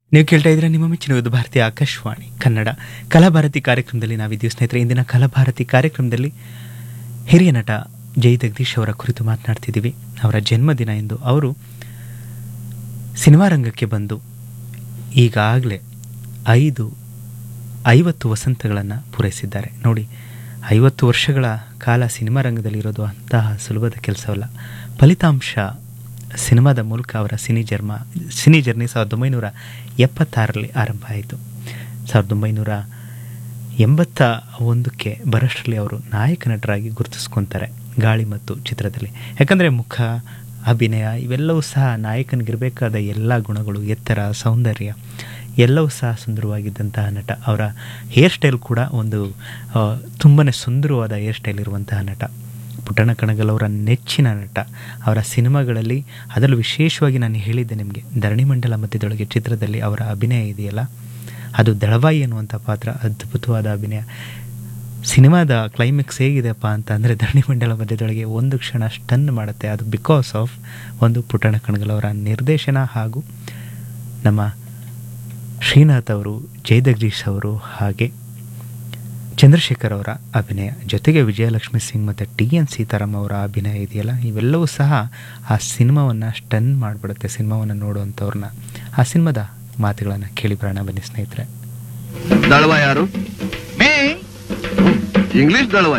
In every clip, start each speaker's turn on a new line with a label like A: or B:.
A: ನೀವು ಕೇಳ್ತಾ ಇದ್ರೆ ನಿಮ್ಮ ಮೆಚ್ಚಿನ ವಿವಿಧ ಭಾರತೀಯ ಆಕಾಶವಾಣಿ ಕನ್ನಡ ಕಲಾಭಾರತಿ ಕಾರ್ಯಕ್ರಮದಲ್ಲಿ ನಾವಿದ್ದೀವಿ ಸ್ನೇಹಿತರೆ ಇಂದಿನ ಕಲಾಭಾರತಿ ಕಾರ್ಯಕ್ರಮದಲ್ಲಿ ಹಿರಿಯ ನಟ ಜೈ ಜಗದೀಶ್ ಅವರ ಕುರಿತು ಮಾತನಾಡ್ತಿದ್ದೀವಿ ಅವರ ಜನ್ಮದಿನ ಎಂದು ಅವರು ಸಿನಿಮಾ ರಂಗಕ್ಕೆ ಬಂದು ಈಗಾಗಲೇ ಐದು ಐವತ್ತು ವಸಂತಗಳನ್ನು ಪೂರೈಸಿದ್ದಾರೆ ನೋಡಿ ಐವತ್ತು ವರ್ಷಗಳ ಕಾಲ ಸಿನಿಮಾ ರಂಗದಲ್ಲಿರೋದು ಅಂತಹ ಸುಲಭದ ಕೆಲಸವಲ್ಲ ಫಲಿತಾಂಶ ಸಿನಿಮಾದ ಮೂಲಕ ಅವರ ಸಿನಿ ಜರ್ಮ ಸಿನಿ ಜರ್ನಿ ಸಾವಿರದ ಒಂಬೈನೂರ ಎಪ್ಪತ್ತಾರರಲ್ಲಿ ಆರಂಭ ಆಯಿತು ಸಾವಿರದ ಒಂಬೈನೂರ ಎಂಬತ್ತ ಒಂದಕ್ಕೆ ಬರೋಷ್ಟರಲ್ಲಿ ಅವರು ನಾಯಕ ನಟರಾಗಿ ಗುರುತಿಸ್ಕೊತಾರೆ ಗಾಳಿ ಮತ್ತು ಚಿತ್ರದಲ್ಲಿ ಯಾಕಂದರೆ ಮುಖ ಅಭಿನಯ ಇವೆಲ್ಲವೂ ಸಹ ನಾಯಕನಿಗಿರಬೇಕಾದ ಎಲ್ಲ ಗುಣಗಳು ಎತ್ತರ ಸೌಂದರ್ಯ ಎಲ್ಲವೂ ಸಹ ಸುಂದರವಾಗಿದ್ದಂತಹ ನಟ ಅವರ ಹೇರ್ ಸ್ಟೈಲ್ ಕೂಡ ಒಂದು ತುಂಬಾ ಸುಂದರವಾದ ಹೇರ್ ಸ್ಟೈಲ್ ಇರುವಂತಹ ನಟ ಪುಟ್ಟಣ ಕಣಗಲ್ ಅವರ ನೆಚ್ಚಿನ ನಟ ಅವರ ಸಿನಿಮಾಗಳಲ್ಲಿ ಅದರಲ್ಲೂ ವಿಶೇಷವಾಗಿ ನಾನು ಹೇಳಿದ್ದೆ ನಿಮಗೆ ಧರಣಿ ಮಂಡಲ ಮಧ್ಯದೊಳಗೆ ಚಿತ್ರದಲ್ಲಿ ಅವರ ಅಭಿನಯ ಇದೆಯಲ್ಲ ಅದು ದಳವಾಯಿ ಅನ್ನುವಂಥ ಪಾತ್ರ ಅದ್ಭುತವಾದ ಅಭಿನಯ ಸಿನಿಮಾದ ಕ್ಲೈಮ್ಯಾಕ್ಸ್ ಹೇಗಿದೆಪ್ಪ ಅಂತ ಅಂದರೆ ಧರಣಿ ಮಂಡಲ ಮಧ್ಯದೊಳಗೆ ಒಂದು ಕ್ಷಣ ಸ್ಟನ್ ಮಾಡುತ್ತೆ ಅದು ಬಿಕಾಸ್ ಆಫ್ ಒಂದು ಪುಟ್ಟಣ ಕಣಗಲ್ ಅವರ ನಿರ್ದೇಶನ ಹಾಗೂ ನಮ್ಮ ಶ್ರೀನಾಥ್ ಅವರು ಜಯದಗ್ರೀಶ್ ಅವರು ಹಾಗೆ ಚಂದ್ರಶೇಖರ್ ಅವರ ಅಭಿನಯ ಜೊತೆಗೆ ವಿಜಯಲಕ್ಷ್ಮಿ ಸಿಂಗ್ ಮತ್ತು ಟಿ ಎನ್ ಸೀತಾರಾಮ್ ಅವರ ಅಭಿನಯ ಇದೆಯಲ್ಲ ಇವೆಲ್ಲವೂ ಸಹ ಆ ಸಿನಿಮಾವನ್ನು ಸ್ಟನ್ ಮಾಡಿಬಿಡುತ್ತೆ ಸಿನಿಮಾವನ್ನು ನೋಡುವಂಥವ್ರನ್ನ ಆ ಸಿನಿಮಾದ ಮಾತುಗಳನ್ನು ಕೇಳಿ ಬರೋಣ ಬನ್ನಿ ಸ್ನೇಹಿತರೆ
B: ದಳವ ಯಾರು
C: ಮೇ
B: ಇಂಗ್ಲಿಷ್ ದಳವ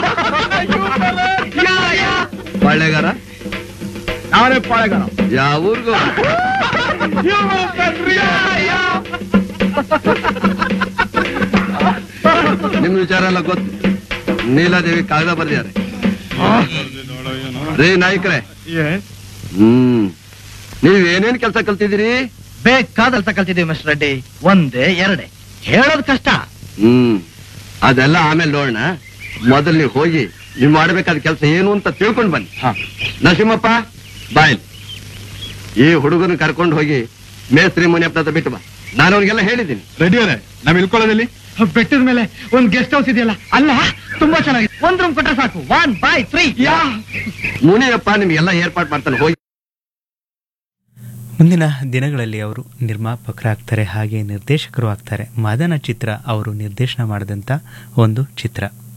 B: ಪಾಳ್ಯಗಾರ
C: ನಾನೇ ಪಾಳೆಗಾರ
B: ಯಾವ ಊರ್ಗು ನಿಮ್ ವಿಚಾರ ಎಲ್ಲ ಗೊತ್ತು ನೀಲಾದೇವಿ ಕಾಗದ ಬರ್ದಿದ್ದಾರೆ ರೇ ನಾಯ್ಕರೇ ಹ್ಮ್ ನೀವ್ ಏನೇನ್ ಕೆಲಸ ಕಲ್ತಿದ್ದೀರಿ
C: ಬೇಕಾದಲ್ತ ಕಲ್ತಿದ್ದೀವಿ ಮಿಸ್ಟರ್ ರೆಡ್ಡಿ ಒಂದೇ ಎರಡೇ ಹೇಳೋದ್ ಕಷ್ಟ
B: ಹ್ಮ್ ಅದೆಲ್ಲ ಆಮೇಲೆ ನೋಡೋಣ ಮೊದಲು ನೀವು ಹೋಗಿ ನೀವು ಮಾಡ್ಬೇಕಾದ ಕೆಲಸ ಏನು ಅಂತ ತಿಳ್ಕೊಂಡ್ ಬನ್ನಿ ನರಸಿಂಹಪ್ಪ ಬಾಯ್ ಈ ಹುಡುಗನ ಕರ್ಕೊಂಡು ಹೋಗಿ ಮೇಸ್ತ್ರಿ ಮುನಿಯಪ್ಪ ಹತ್ರ ಬಿಟ್ಟು ಬಾ ನಾನು ಅವ್ರಿಗೆಲ್ಲ ಹೇಳಿದ್ದೀನಿ
D: ರೆಡಿ ಅವರೇ ನಾವ್ ಇಳ್ಕೊಳ್ಳೋದಲ್ಲಿ
C: ಬೆಟ್ಟದ ಮೇಲೆ ಒಂದ್ ಗೆಸ್ಟ್ ಹೌಸ್ ಇದೆಯಲ್ಲ ಅಲ್ಲ ತುಂಬಾ ಚೆನ್ನಾಗಿದೆ ಒಂದ್ ರೂಮ್ ಕೊಟ್ರೆ ಸಾಕು ಒನ್ ಬೈ ತ್ರೀ
B: ಮುನಿಯಪ್ಪ ನಿಮ್ಗೆಲ್ಲ ಏರ್ಪಾಟ್ ಮಾಡ್ತಾನೆ ಹೋಗಿ
A: ಮುಂದಿನ ದಿನಗಳಲ್ಲಿ ಅವರು ನಿರ್ಮಾಪಕರಾಗ್ತಾರೆ ಹಾಗೆ ನಿರ್ದೇಶಕರು ಆಗ್ತಾರೆ ಮದನ ಚಿತ್ರ ಅವರು ನಿರ್ದೇಶನ ಮಾಡಿದಂಥ ಒಂದು ಚಿತ್ರ